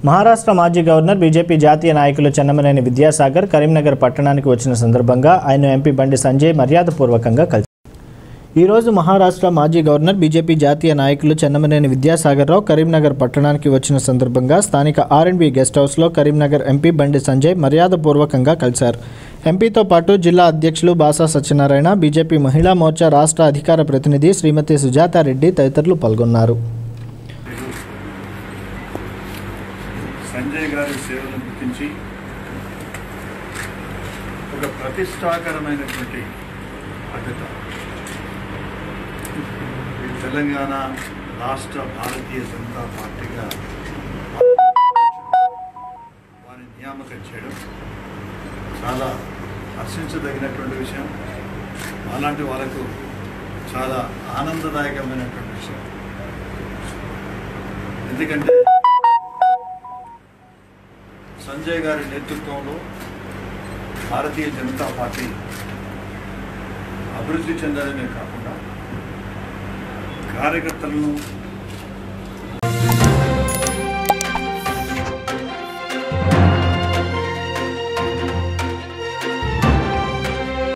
మహారాష్ట్ర మాజీ governor BJP జాతీయ నాయకులు చెన్నమనేని విద్యాసాగర్ కరీంనగర్ పట్టణానికి వచ్చిన సందర్భంగా ఆయన ఎంపీ బండి సంజయ్ మర్యాదపూర్వకంగా కలిసి ఈరోజు మహారాష్ట్ర మాజీ గవర్నర్ బీజేపీ జాతీయ నాయకులు చెన్నమనేని విద్యాసాగర్రావు కరీంనగర్ పట్టణానికి వచ్చిన సందర్భంగా స్థానిక ఆర్ఎండ్బి గెస్ట్ హౌస్లో కరీంనగర్ ఎంపీ బండి సంజయ్ మర్యాదపూర్వకంగా కలిశారు ఎంపీతో పాటు జిల్లా అధ్యక్షులు బాసా సత్యనారాయణ బీజేపీ మహిళా మోర్చా రాష్ట్ర అధికార ప్రతినిధి శ్రీమతి సుజాతారెడ్డి తదితరులు పాల్గొన్నారు సంజయ్ గారి సేవలను గుర్తించి ఒక ప్రతిష్టాకరమైనటువంటి బాధ్యత ఈ తెలంగాణ రాష్ట్ర భారతీయ జనతా పార్టీగా వారిని నియామకం చేయడం చాలా హర్షించదగినటువంటి విషయం అలాంటి వాళ్ళకు చాలా ఆనందదాయకమైనటువంటి విషయం ఎందుకంటే సంజయ్ గారి నేతృత్వంలో భారతీయ జనతా పార్టీ అభివృద్ధి చెందడమే కాకుండా కార్యకర్తలను